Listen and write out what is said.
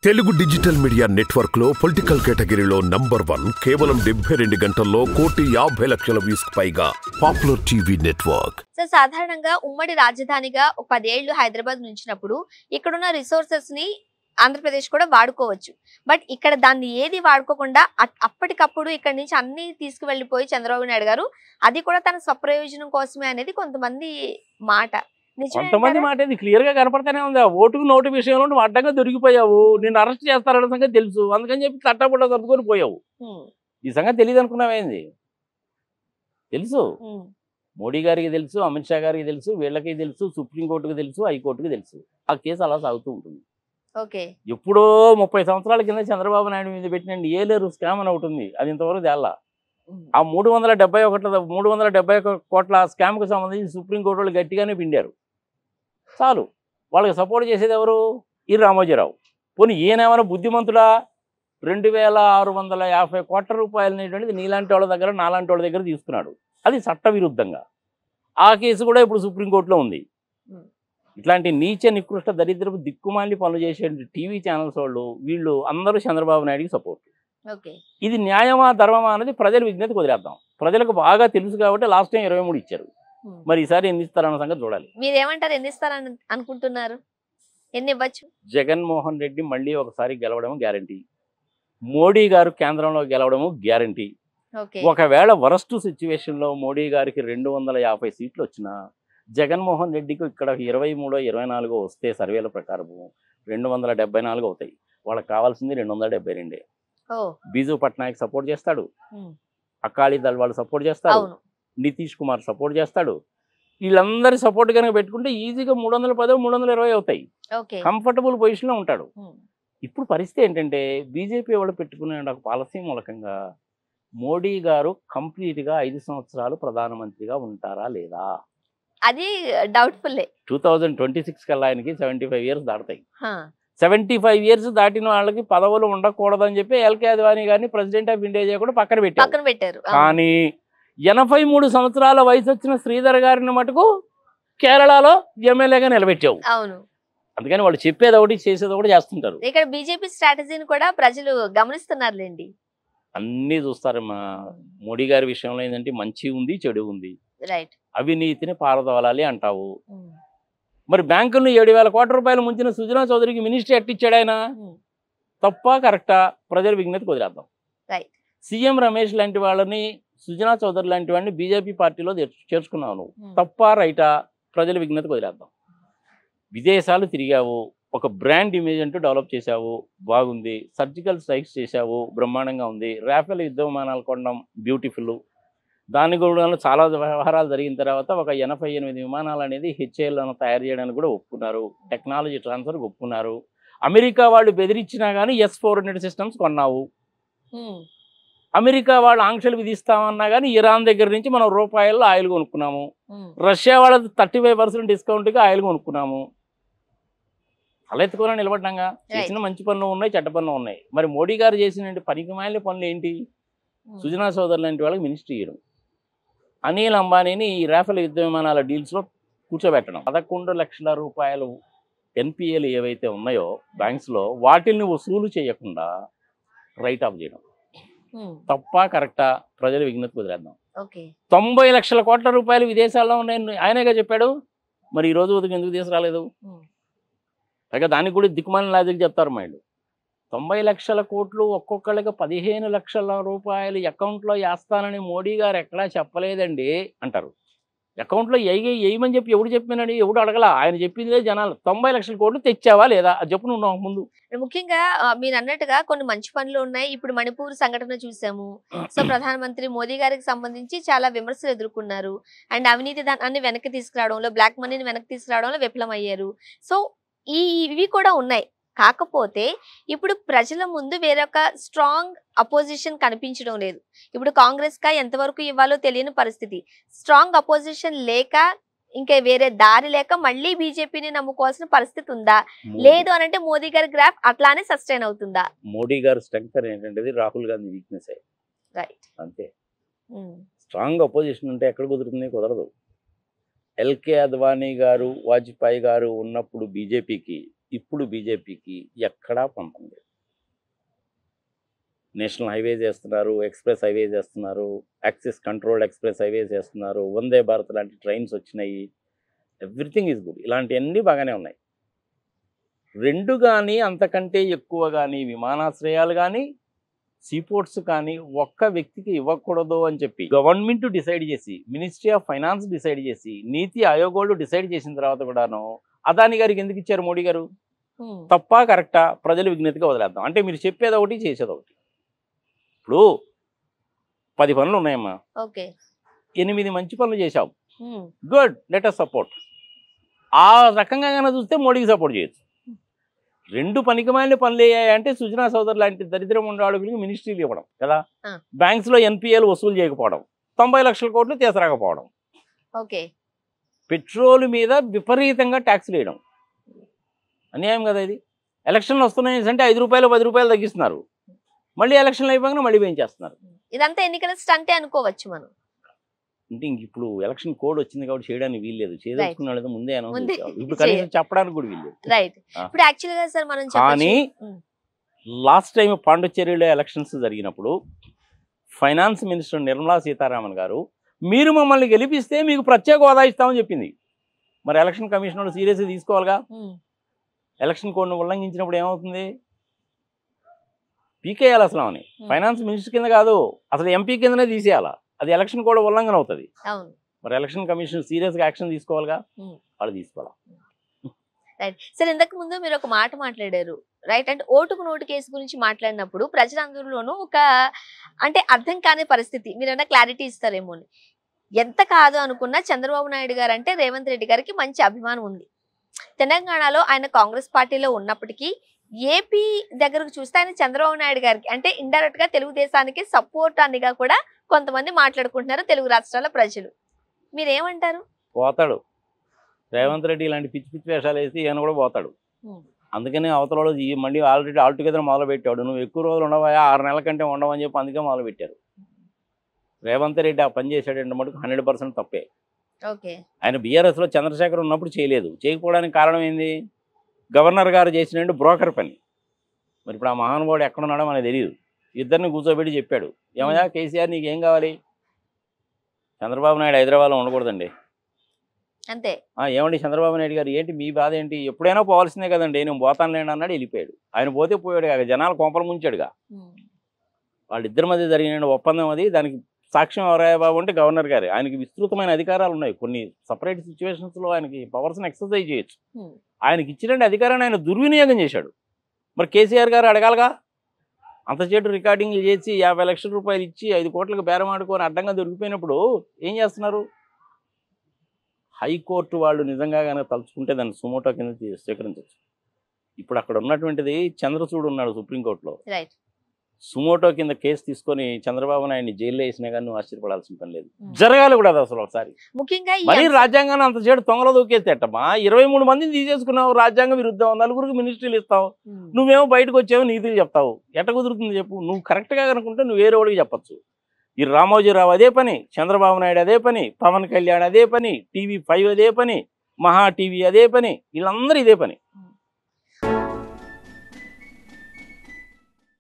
Telugu digital media network లో political కేటగిరీలో number one కేవలం డెబ్బై రెండు గంటల్లో కోటి యాభై లక్షల వ్యూస్ పైగా పాపులర్ టీవీ నెట్వర్క్ సో సాధారణంగా ఉమ్మడి రాజధానిగా ఒక పదేళ్లు హైదరాబాద్ నుంచినప్పుడు ఇక్కడున్న రిసోర్సెస్ ని ఆంధ్రప్రదేశ్ కూడా వాడుకోవచ్చు బట్ ఇక్కడ దాన్ని ఏది వాడుకోకుండా అట్- అప్పటికప్పుడు ఇక్కడ నుంచి అన్ని తీసుకువెళ్ళిపోయి చంద్రబాబు నాయుడు గారు అది కూడా తన స్వప్రయోజనం కోసమే అనేది కొంతమంది మాట నిజమే కొంతమంది అంటారా? మాట ఇది క్లియర్ గా కనపడతానే ఉంది ఆ ఓటుకు నోటు విషయంలో నువ్వు అడ్డంగా దొరికిపోయావు నిన్ను అరెస్ట్ చేస్తారన్న సంగతి తెలుసు అందుకని చెప్పి తట్టబుట్ట సర్దుకొని పోయావు ఉమ్, ఈ సంగతి తెలియదు అనుకున్నావేంది తెలుసు ఉమ్, మోడీ గారికి తెలుసు అమిత్ షా గారికి తెలుసు వీళ్ళకి తెలుసు సుప్రీంకోర్టుకి తెలుసు హైకోర్టుకి తెలుసు ఆ కేసు అలా సాగుతూ ఉంటుంది ఓకే ఎప్పుడో ముప్పై సంవత్సరాల కింద చంద్రబాబు నాయుడు మీద పెట్టిన ఏలేరు స్కామ్ అని ఒకటి ఉంది అది ఇంతవరకు తేల్లా ఉమ్, ఆ మూడు వందల డెబ్బై ఒకట్ల మూడు వందల డెబ్బై ఒక కోట్ల స్కామ్కి సంబంధించి సుప్రీంకోర్టు వాళ్ళు గట్టిగానే పిండారు చాలు వాళ్ళకి సపోర్ట్ చేసేది ఎవరు ఈ రామోజీరావు పోనీ ఈయనేమైనా బుద్ధిమంతుడా రెండు వేల ఆరు వందల యాభై కోట్ల రూపాయలు అనేటువంటిది నీలాంటి వాళ్ళ దగ్గర నాలాంటి వాళ్ళ దగ్గర తీసుకున్నాడు అది చట్టవిరుద్ధంగా ఆ కేసు కూడా ఇప్పుడు సుప్రీంకోర్టులో ఉంది ఉమ్. ఇట్లాంటి నీచ నికృష్ట దరిద్రపు దిక్కుమాలి పనులు చేసే టీవీ ఛానల్స్ వాళ్ళు వీళ్ళు అందరూ చంద్రబాబు నాయుడికి సపోర్ట్ ఓకే ఇది న్యాయమా ధర్మమా అనేది ప్రజల విజ్ఞతకు వదిలేద్దాం ప్రజలకు బాగా తెలుసు కాబట్టి లాస్ట్ టైం ఇరవై మూడు ఇచ్చారు ఉమ్. మరి ఈసారి ఎన్ని ఇస్తారన్న సంగతి చూడాలి మీరేమంటారు ఎన్ని ఇస్తారని అనుకుంటున్నారు ఎన్ని ఇవ్వచ్చు జగన్మోహన్ రెడ్డి మళ్ళీ ఒకసారి గెలవడం గ్యారంటీ మోడీ గారు కేంద్రంలో గెలవడము గ్యారంటీ ఓకే ఒకవేళ వరస్ట్ సిచ్యువేషన్లో మోడీ గారికి రెండు వందల యాభై సీట్లు వచ్చినా జగన్మోహన్ రెడ్డికి ఇక్కడ ఇరవై మూడో ఇరవై నాలుగో వస్తే సర్వేల ప్రకారము రెండు వందల డెబ్బై నాలుగు అవుతాయి వాళ్ళకి కావాల్సింది రెండు వందల డెబ్బై రెండే ఓ బీజు పట్నాయక్ సపోర్ట్ చేస్తాడు ఉమ్, అకాళీ దళ్ వాళ్ళు సపోర్ట్ చేస్తారు అవును నితీష్ కుమార్ సపోర్ట్ చేస్తాడు వీళ్ళందరి సపోర్ట్ కనుక పెట్టుకుంటే ఈజీగా మూడు వందల పదో మూడు వందల ఇరవై అవుతాయి ఓకే కంఫర్టబుల్ పొజిషన్లో ఉంటాడు ఉమ్, ఇప్పుడు పరిస్థితి ఏంటంటే బీజేపీ వాళ్ళు పెట్టుకునే ఒక పాలసీ మూలకంగా మోడీ గారు కంప్లీట్గా ఐదు సంవత్సరాలు ప్రధానమంత్రిగా ఉంటారా లేదా అది డౌట్ఫుల్లే టూ థౌజండ్ ట్వంటీ సిక్స్ కల్లా ఆయనకి సెవెంటీ ఫైవ్ ఇయర్స్ దాటుతాయి సెవెంటీ ఫైవ్ ఇయర్స్ దాటిన వాళ్ళకి పదవులు ఉండకూడదని చెప్పి ఎల్కే అద్వానీ గారిని ప్రెసిడెంట్ ఆఫ్ ఇండియా కూడా పక్కన పెట్టారు పక్కన పెట్టారు అవును. కానీ ఎనభై మూడు సంవత్సరాల వయసు వచ్చిన శ్రీధర్ గారిని మటుకు కేరళలో ఎమ్మెల్యేగా నిలబెట్టావు అవును అందుకని వాళ్ళు చెప్పేది ఒకటి చేసేది ఒకటి చేస్తుంటారు ఇక్కడ బీజేపీ స్ట్రాటజీని కూడా ప్రజలు గమనిస్తున్నారులేండి అన్నీ చూస్తారు మా మోడీ గారి విషయంలో ఏంటంటే మంచి ఉంది చెడు ఉంది రైట్ అవినీతిని పారదోలాలి అంటావు మరి బ్యాంకులను ఏడు వేల కోట్ల రూపాయలు ముంచిన సుజనా చౌదరికి మినిస్ట్రీ ఎట్టిచ్చాడు ఆయన తప్ప కరెక్టా ప్రజల విజ్ఞతకు వదిలేద్దాం Right. సీఎం రమేష్ లాంటి వాళ్ళని సుజనా చౌదరి లాంటి వాడిని బీజేపీ పార్టీలో చేర్చు- చేర్చుకున్నావు నువ్వు తప్ప రైటా ప్రజల విజ్ఞతకు వదిలేద్దాం విదేశాలు తిరిగావు ఒక బ్రాండ్ ఇమేజ్ అంటూ డెవలప్ చేశావు బాగుంది సర్జికల్ స్ట్రైక్స్ చేశావు బ్రహ్మాండంగా ఉంది రాఫెల్ యుద్ధ విమానాలు కొనడం బ్యూటిఫుల్ దాని కూడా చాలా వ్యవహారాలు జరిగిన తర్వాత ఒక ఎనభై ఎనిమిది విమానాలు అనేది హెచ్ఏలను తయారు చేయడానికి కూడా ఒప్పుకున్నారు టెక్నాలజీ ట్రాన్స్ఫర్ ఒప్పుకున్నారు అమెరికా వాళ్ళు బెదిరించినా కానీ ఎస్ ఫోర్ హండ్రెడ్ సిస్టమ్స్ కొన్నావు అమెరికా వాళ్ళు ఆంక్షలు విధిస్తామన్నా కానీ ఇరాన్ దగ్గర నుంచి మనం రూపాయల్లో ఆయిల్ కొనుక్కున్నాము రష్యా వాళ్ళ థర్టీ ఫైవ్ పర్సెంట్ డిస్కౌంట్గా ఆయిల్ కొనుక్కున్నాము తలెత్తుకొని నిలబడ్డాగా చేసిన మంచి పనులు ఉన్నాయి చెడ్డ పనులు ఉన్నాయి మరి మోడీ గారు చేసిన పనికి మాలిన పనులు ఏంటి సుజనా సోదరు లాంటి వాళ్ళకి మినిస్ట్రీ ఇవ్వడం అనిల్ అంబానీని ఈ రాఫెల్ యుద్ధ విమానాల డీల్స్లో కూర్చోబెట్టడం పదకొండు లక్షల రూపాయలు ఎన్పిఏలు ఏవైతే ఉన్నాయో బ్యాంక్స్లో వాటిల్ని వసూలు చేయకుండా రైట్ ఆఫ్ చేయడం తప్ప కరెక్టా ప్రజల విజ్ఞతకు వదిలేద్దాం ఓకే తొంభై లక్షల కోట్ల రూపాయలు విదేశాల్లో ఉన్నాయని ఆయనేగా చెప్పాడు మరి ఈ రోజు ఉదయం ఎందుకు తీసుకురాలేదు పైగా దానికి కూడా దిక్కుమాలిన లాజిక్ చెప్తారు మైండ్ తొంభై లక్షల కోట్లు ఒక్కొక్కళ్ళకి పదిహేను లక్షల రూపాయలు అకౌంట్లో వేస్తానని మోడీ గారు ఎక్కడా చెప్పలేదండి అంటారు అకౌంట్లో ఎయ్యి వేయమని చెప్పి ఎవడు చెప్పినాడు ఎవడు అడగలా ఆయన చెప్పిందే జనాలు తొంభై లక్షల కోట్లు తెచ్చావా లేదా అది చెప్పు నువ్వు నాకు ముందు ముఖ్యంగా ఆ, మీరు అన్నట్టుగా కొన్ని మంచి పనులు ఉన్నాయి ఇప్పుడు మణిపూర్ సంఘటన చూసాము సో ప్రధానమంత్రి మోదీ గారికి సంబంధించి చాలా విమర్శలు ఎదుర్కొన్నారు అండ్ అవినీతి దాన్ని వెనక్కి తీసుకురావడంలో బ్లాక్ మనీని వెనక్కి తీసుకురావడంలో విఫలమయ్యారు సో ఈ ఇవి కూడా ఉన్నాయి కాకపోతే ఇప్పుడు ప్రజల ముందు వేరొక స్ట్రాంగ్ అపోజిషన్ కనిపించడం లేదు ఇప్పుడు కాంగ్రెస్ కా ఎంతవరకు ఇవ్వాలో తెలియని పరిస్థితి స్ట్రాంగ్ అపోజిషన్ లేక ఇంకా వేరే దారి లేక మళ్ళీ బీజేపీని నమ్ముకోవాల్సిన పరిస్థితి ఉందా లేదు అని అంటే మోదీ గారి గ్రాఫ్ అట్లానే సస్టైన్ అవుతుందా మోడీ గారు స్ట్రెంగ్త్ ఏంటంటే రాహుల్ గాంధీ వీక్నెస్ రైట్ అంతే స్ట్రాంగ్ అపోజిషన్ ఉంటే ఎక్కడ కుదురుతుంది కుదరదు ఎల్కే అద్వానీ గారు వాజ్పేయి గారు ఉన్నప్పుడు బీజేపీకి ఇప్పుడు బీజేపీకి ఎక్కడా పంపం లేదు నేషనల్ హైవేస్ చేస్తున్నారు ఎక్స్ప్రెస్ హైవేస్ చేస్తున్నారు యాక్సిస్ కంట్రోల్డ్ ఎక్స్ప్రెస్ హైవేస్ చేస్తున్నారు వందే భారత్ లాంటి ట్రైన్స్ వచ్చినాయి ఎవ్రీథింగ్ ఈజ్ గుడ్ ఇలాంటివన్నీ బాగానే ఉన్నాయి రెండు కానీ అంతకంటే ఎక్కువ కానీ విమానాశ్రయాలు కానీ సీపోర్ట్స్ కానీ ఒక్క వ్యక్తికి ఇవ్వకూడదు అని చెప్పి గవర్నమెంట్ డిసైడ్ చేసి మినిస్ట్రీ ఆఫ్ ఫైనాన్స్ డిసైడ్ చేసి నీతి ఆయోగ్ వాళ్ళు డిసైడ్ చేసిన తర్వాత కూడాను అదాని గారికి ఎందుకు ఇచ్చారు మోడీ గారు ఉమ్, తప్పా కరెక్టా ప్రజలు విజ్ఞతగా వదిలేద్దాం అంటే మీరు చెప్పేది ఒకటి చేసేది ఒకటి ఇప్పుడు పది పనులు ఉన్నాయమ్మా ఓకే ఎనిమిది మంచి పనులు చేశావు um, good let us support ఆ రకంగా కనుక చూస్తే మోడీకి సపోర్ట్ చేయొచ్చు రెండు పనికిమాలిన పనులు అయ్యాయంటే సుజనా సోదరు లాంటి దరిద్రం ఉన్న అడుగులకి మినిస్ట్రీలు ఇవ్వడం కదా ఆ. బ్యాంక్స్ లో ఎన్పిఎల్ వసూలు చేయకపోవడం తొంభై లక్షల కోట్లు తీసుకురాకపోవడం ఓకే పెట్రోల్ మీద విపరీతంగా ట్యాక్స్ వేయడం అన్యాయం కదా ఇది ఎలక్షన్లు వస్తున్నాయి అంటే ఐదు రూపాయలు పది రూపాయలు తగ్గిస్తున్నారు మళ్ళీ ఎలక్షన్లు అయిపోగానే మళ్ళీ పెంచేస్తున్నారు ఇదంతా ఎన్నికల స్టంటే అనుకోవచ్చు మనం అంటే ఇంక ఇప్పుడు ఎలక్షన్ కోడ్ వచ్చింది కాబట్టి చేయడానికి వీల్లేదు చేయదలుచుకున్న వాళ్ళతో ముందే అనౌన్స్ ముందే చేసేవాళ్ళు. ఇప్పుడు కనీసం చెప్పడానికి కూడా వీల్లేదు రైట్ ఆ. ఇప్పుడు యాక్చువల్ గా సార్ మనం కానీ చెప్పొచ్చు ఉమ్, లాస్ట్ టైం పాండిచ్చేరిలో ఎలక్షన్స్ జరిగినప్పుడు ఫైనాన్స్ మినిస్టర్ నిర్మలా సీతారామన్ గారు మీరు మమ్మల్ని గెలిపిస్తే మీకు ప్రత్యేక హోదా ఇస్తామని చెప్పింది మరి ఎలక్షన్ కమిషన్ వాళ్ళు సీరియస్గా తీసుకోవాలిగా ఉమ్, ఎలక్షన్ కోడ్ను ఉల్లంఘించినప్పుడు ఏమవుతుంది పీకేయాలి అసలు ఆమెని Hmm. ఫైనాన్స్ మినిస్టర్ కింద కాదు అసలు ఎంపీ కిందనే తీసేయాలా అది ఎలక్షన్ కోడ్ ఉల్లంఘన అవుతుంది అవును మరి ఎలక్షన్ కమిషన్ సీరియస్గా యాక్షన్ తీసుకోవాలిగా Hmm. వాళ్ళు తీసుకోవాలి రైట్ సార్ ఇంతకు ముందు మీరు ఒక మాట మాట్లాడారు రైట్ అంటే ఓటుకు నోటు కేసు గురించి మాట్లాడినప్పుడు ప్రజలందరిలోనూ ఒక అంటే అర్థం కాని పరిస్థితి మీరైనా క్లారిటీ ఇస్తారేమో అని ఎంత కాదు అనుకున్నా చంద్రబాబు నాయుడు గారు అంటే రేవంత్ రెడ్డి గారికి మంచి అభిమానం ఉంది తెలంగాణలో ఆయన కాంగ్రెస్ పార్టీలో ఉన్నప్పటికీ ఏపీ దగ్గరకు చూస్తే ఆయన చంద్రబాబు నాయుడు గారికి అంటే ఇండైరెక్ట్ గా తెలుగుదేశానికి సపోర్ట్ అనిగా కూడా కొంతమంది మాట్లాడుకుంటున్నారు తెలుగు రాష్ట్రాల ప్రజలు మీరేమంటారు పోతాడు రేవంత్ రెడ్డి ఇలాంటి పిచ్చి పిచ్చి వేషాలు వేసి ఈయన కూడా పోతాడు Hmm. అందుకనే అవతల వాళ్ళు ఈ మళ్ళీ ఆల్రెడీ ఆల్ టుగెదర్ మొదలు పెట్టాడు నువ్వు ఎక్కువ రోజులు ఉండవా ఆరు నెలల కంటే ఉండవని చెప్పి అందుకే మొదలు పెట్టారు రేవంత్ రెడ్డి ఆ పని చేశాడంటే మటుకు హండ్రెడ్ పర్సెంట్ తప్పే ఓకే ఆయన బీఆర్ఎస్లో చంద్రశేఖర్ ఉన్నప్పుడు చేయలేదు చేయకపోవడానికి కారణం ఏంది గవర్నర్ గారు చేసినట్టు బ్రోకర్ పని మరి ఇప్పుడు ఆ మహానుభావుడు ఎక్కడున్నాడో మనకు తెలియదు ఇద్దరిని కూర్చోబెట్టి చెప్పాడు ఏమయ్యా కేసీఆర్ నీకు ఏం కావాలి చంద్రబాబు నాయుడు హైదరాబాద్లో ఉండకూడదండి అంతే ఆ, ఏమండి చంద్రబాబు నాయుడు గారు ఏంటి మీ బాధ ఏంటి ఎప్పుడైనా పోవాల్సిందే కదండి నేను పోతానులేండి అన్నాడు వెళ్ళిపోయాడు ఆయన పోతే పోయాడు కాక జనాలు కోంపలు ముంచాడుగా ఉమ్, వాళ్ళిద్దరి మధ్య జరిగిన ఒప్పందం అది దానికి సాక్ష్యం ఎవరయ్య బాబు అంటే గవర్నర్ గారు ఆయనకి విస్తృతమైన అధికారాలు ఉన్నాయి కొన్ని సపరేట్ సిచ్యువేషన్స్లో ఆయనకి పవర్స్ని ఎక్సర్సైజ్ చేయొచ్చు ఉమ్. ఆయనకి ఇచ్చిన అధికారాన్ని ఆయన దుర్వినియోగం చేశాడు మరి కేసీఆర్ గారు అడగాలగా అంత చేటు రికార్డింగ్లు చేసి యాభై లక్షల రూపాయలు ఇచ్చి ఐదు కోట్లకు బేరం ఆడుకొని అడ్డంగా దొరికిపోయినప్పుడు ఏం చేస్తున్నారు హైకోర్టు వాళ్ళు నిజంగా కనుక తలుచుకుంటే దాన్ని సుమోటో కింద తీ- స్వీకరించవచ్చు ఇప్పుడు అక్కడ ఉన్నటువంటిది చంద్రచూడు ఉన్నాడు సుప్రీంకోర్టులో రైట్ సుమోటో కింద కేసు తీసుకొని చంద్రబాబు నాయుడిని జైల్లో వేసినా కానీ నువ్వు ఆశ్చర్యపడాల్సిన పని లేదు ఉమ్. జరగాలి కూడా అది అసలు ఒకసారి ముఖ్యంగా ఈ మరి అంశం- రాజ్యాంగాన్ని అంత చేడు తొంగలో దూకేస్తేటమ్మా ఇరవై మూడు మందిని తీసేసుకున్నావు రాజ్యాంగ విరుద్ధం నలుగురికి మినిస్ట్రీలు ఇస్తావు ఉమ్, నువ్వేమో బయటకు వచ్చావు నీతులు చెప్తావు ఎట్ట కుదురుతుంది చెప్పు నువ్వు కరెక్ట్గా కనుకుంటే నువ్వు వేరే వాడికి చెప్పచ్చు ఈ రామోజీరావు అదే పని చంద్రబాబు నాయుడు అదే పని పవన్ కళ్యాణ్ అదే పని టీవీ ఫైవ్ అదే పని మహా టీవీ అదే పని వీళ్ళందరూ ఇదే పని ఉమ్.